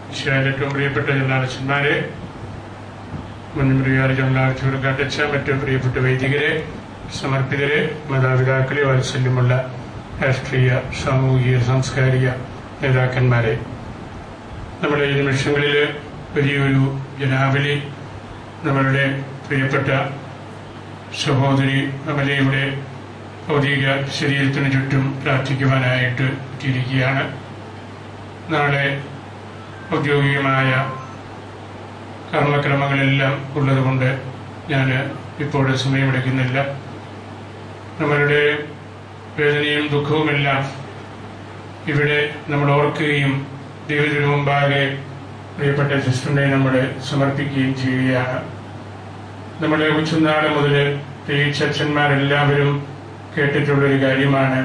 ഈശോയിൽ ഏറ്റവും പ്രിയപ്പെട്ട ജനലാളച്ചന്മാരെ മുൻപ്രിയാർ ജനലാളച്ചവർക്കട്ടച്ച മറ്റു പ്രിയപ്പെട്ട വൈദികരെ സമർപ്പിതരെ മാതാപിതാക്കളെ വാത്സല്യമുള്ള രാഷ്ട്രീയ സാമൂഹിക സാംസ്കാരിക നേതാക്കന്മാരെ നമ്മുടെ ഈ നിമിഷങ്ങളിൽ വലിയൊരു ജനാവലി നമ്മളുടെ പ്രിയപ്പെട്ട സഹോദരി അമലയുടെ ഭൗതിക ശരീരത്തിന് ചുറ്റും പ്രാർത്ഥിക്കുവാനായിട്ട് എത്തിയിരിക്കുകയാണ് നാളെ ഔദ്യോഗികമായ കർമ്മക്രമങ്ങളെല്ലാം ഉള്ളതുകൊണ്ട് ഞാൻ ഇപ്പോൾ സമയമെടുക്കുന്നില്ല നമ്മളുടെ വേദനയും ദുഃഖവുമെല്ലാം ഇവിടെ നമ്മൾ ഓർക്കുകയും ദൈവത്തിനു മുമ്പാകെ പ്രിയപ്പെട്ട സിസ്റ്ററിനെ നമ്മൾ സമർപ്പിക്കുകയും ചെയ്യുകയാണ് നമ്മുടെ കൊച്ചുനാൾ മുതൽ പ്രത്യേകിച്ച് അച്ഛന്മാരെല്ലാവരും കേട്ടിട്ടുള്ളൊരു കാര്യമാണ്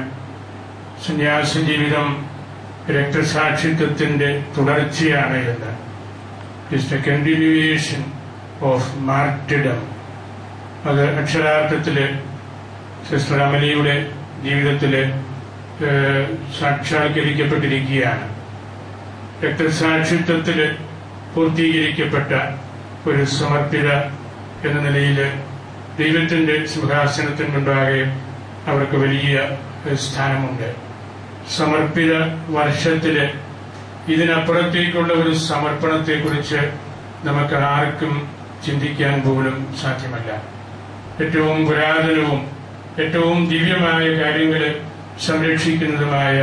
സന്യാസ ജീവിതം രക്തസാക്ഷിത്വത്തിന്റെ തുടർച്ചയാണ് എന്ന് it's a continuation of martyrdom അത് അക്ഷരാർത്ഥത്തില് സിസ്റ്റർ അമലിയുടെ ജീവിതത്തില് ഏഹ്, സാക്ഷാത്കരിക്കപ്പെട്ടിരിക്കുകയാണ് രക്തസാക്ഷിത്വത്തില് പൂർത്തീകരിക്കപ്പെട്ട ഒരു സമർപ്പിത എന്ന നിലയിൽ ദൈവത്തിന്റെ സിംഹാസനത്തിന് മുൻപാകെ അവർക്ക് വലിയ ഏഹ്, സ്ഥാനമുണ്ട് സമർപ്പിത വർഷത്തില് ഇതിനപ്പുറത്തേക്കുള്ള ഒരു സമർപ്പണത്തെക്കുറിച്ച് നമുക്ക് ആർക്കും ചിന്തിക്കാൻ പോലും സാധ്യമല്ല ഏറ്റവും പുരാതനവും ഏറ്റവും ദിവ്യമായ കാര്യങ്ങൾ സംരക്ഷിക്കുന്നതുമായ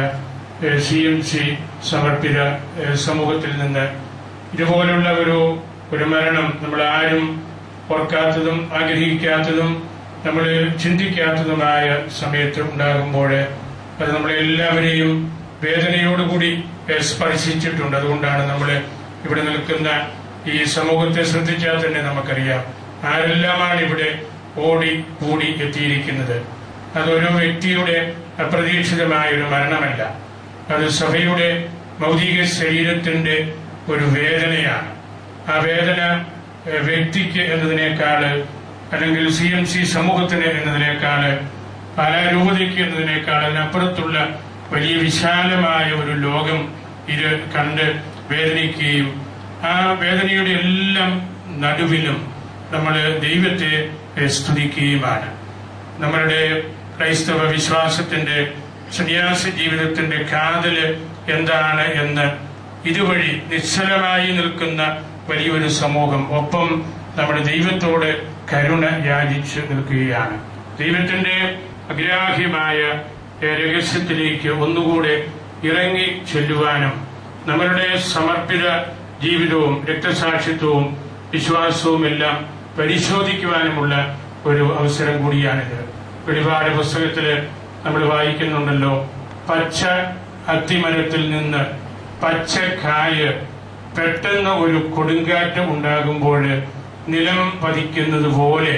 സി എം സി സമർപ്പിത ഏഹ്, സമൂഹത്തിൽ നിന്ന് ഇതുപോലുള്ള ഒരു ഒരു മരണം നമ്മൾ ആരും ഓർക്കാത്തതും ആഗ്രഹിക്കാത്തതും നമ്മൾ ചിന്തിക്കാത്തതുമായ സമയത്ത് ഉണ്ടാകുമ്പോൾ അത് നമ്മളെല്ലാവരെയും വേദനയോടുകൂടി ഏഹ്, സ്പർശിച്ചിട്ടുണ്ട് അതുകൊണ്ടാണ് നമ്മൾ ഇവിടെ നിൽക്കുന്ന ഈ സമൂഹത്തെ ശ്രദ്ധിച്ചാൽ തന്നെ നമുക്കറിയാം ആരെല്ലാമാണ് ഇവിടെ ഓടി കൂടി എത്തിയിരിക്കുന്നത് അതൊരു വ്യക്തിയുടെ അപ്രതീക്ഷിതമായ ഒരു മരണമല്ല അത് സഭയുടെ ഭൗതിക ശരീരത്തിന്റെ ഒരു വേദനയാണ് ആ വേദന ഏഹ്, വ്യക്തിക്ക് എന്നതിനേക്കാള് അല്ലെങ്കിൽ സി എം സി സമൂഹത്തിന് എന്നതിനേക്കാള് കലാരൂപതയ്ക്ക് എന്നതിനേക്കാൾ അതിനപ്പുറത്തുള്ള വലിയ വിശാലമായ ഒരു ലോകം ഇത് കണ്ട് വേദനിക്കുകയും ആ വേദനയുടെ എല്ലാം നടുവിലും നമ്മൾ ദൈവത്തെ ഏഹ്, സ്തുതിക്കുകയുമാണ് നമ്മളുടെ ക്രൈസ്തവ വിശ്വാസത്തിന്റെ സന്യാസ ജീവിതത്തിന്റെ കാതല് എന്താണ് എന്ന് ഇതുവഴി നിശ്ചലമായി നിൽക്കുന്ന വലിയൊരു സമൂഹം ഒപ്പം നമ്മുടെ ദൈവത്തോട് കരുണ യാചിച്ച് നിൽക്കുകയാണ് ദൈവത്തിന്റെ അഗ്രാഹ്യമായ ഏഹ്, രഹസ്യത്തിലേക്ക് ഒന്നുകൂടെ ഇറങ്ങി ചെല്ലുവാനും നമ്മളുടെ സമർപ്പിത ജീവിതവും രക്തസാക്ഷിത്വവും വിശ്വാസവും എല്ലാം പരിശോധിക്കുവാനുമുള്ള ഒരു അവസരം കൂടിയാണിത് വെളിപാട് പുസ്തകത്തില് നമ്മൾ വായിക്കുന്നുണ്ടല്ലോ പച്ച അത്തിമരത്തിൽ നിന്ന് പച്ചക്കായ് പെട്ടെന്ന് ഒരു കൊടുങ്കാറ്റ് ഉണ്ടാകുമ്പോൾ നിലം പതിക്കുന്നത് പോലെ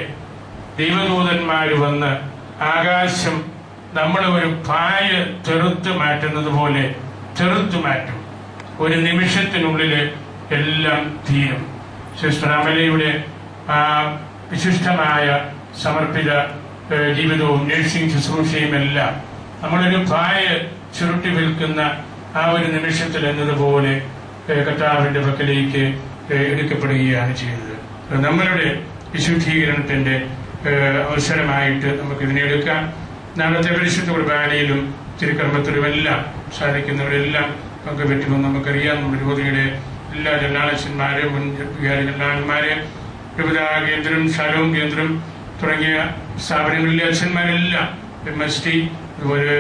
ദൈവദൂതന്മാര് വന്ന് ആകാശം നമ്മൾ ഒരു പായ തെറുത്ത് മാറ്റുന്നത് പോലെ തെറുത്ത് മാറ്റും ഒരു നിമിഷത്തിനുള്ളിൽ എല്ലാം തീരും സിസ്റ്റർ അമലയുടെ ആ വിശിഷ്ടമായ സമർപ്പിത ഏഹ്, ജീവിതവും നഴ്സിംഗ് ശുശ്രൂഷയും എല്ലാം നമ്മളൊരു പായ ചുരുട്ടി വിൽക്കുന്ന ആ ഒരു നിമിഷത്തിൽ എന്നതുപോലെ ഏഹ്, കർത്താവിന്റെ പക്കലേക്ക് ഏഹ്, എടുക്കപ്പെടുകയാണ് ചെയ്തത് അത് നമ്മളുടെ വിശുദ്ധീകരണത്തിന്റെ ഏഹ്, അവസരമായിട്ട് നമുക്ക് ഇതിനെ എടുക്കാം നാളത്തെ പരിശുദ്ധ കുർബാനയിലും തിരുക്കർമ്മത്തിലും എല്ലാം സാധിക്കുന്നവരെല്ലാം പങ്കുപറ്റുമെന്ന് നമുക്കറിയാം നമ്മുടെ യുവതിയുടെ എല്ലാ ജനാളച്ചന്മാരെയും മുൻ വികാരി ജനാളന്മാരെയും വിവിധ കേന്ദ്രം ശാലവും കേന്ദ്രം തുടങ്ങിയ സ്ഥാപനങ്ങളിലെ അച്ഛന്മാരെല്ലാം എം എസ് ടി അതുപോലെ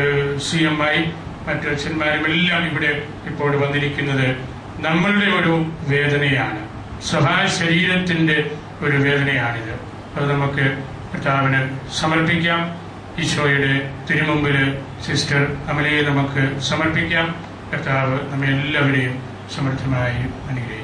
സി എം ഐ മറ്റു അച്ഛന്മാരും എല്ലാം ഇവിടെ ഇപ്പോൾ വന്നിരിക്കുന്നത് നമ്മളുടെ ഒരു വേദനയാണ് സഭാ ശരീരത്തിന്റെ ഒരു വേദനയാണിത് അത് നമുക്ക് കർത്താവിന് സമർപ്പിക്കാം ഈശോയുടെ തിരുമുമ്പില് സിസ്റ്റർ അമലയെ നമുക്ക് സമർപ്പിക്കാം കർത്താവ് നമ്മെ എല്ലാവരെയും സമൃദ്ധമായി അനുഗ്രഹിക്കും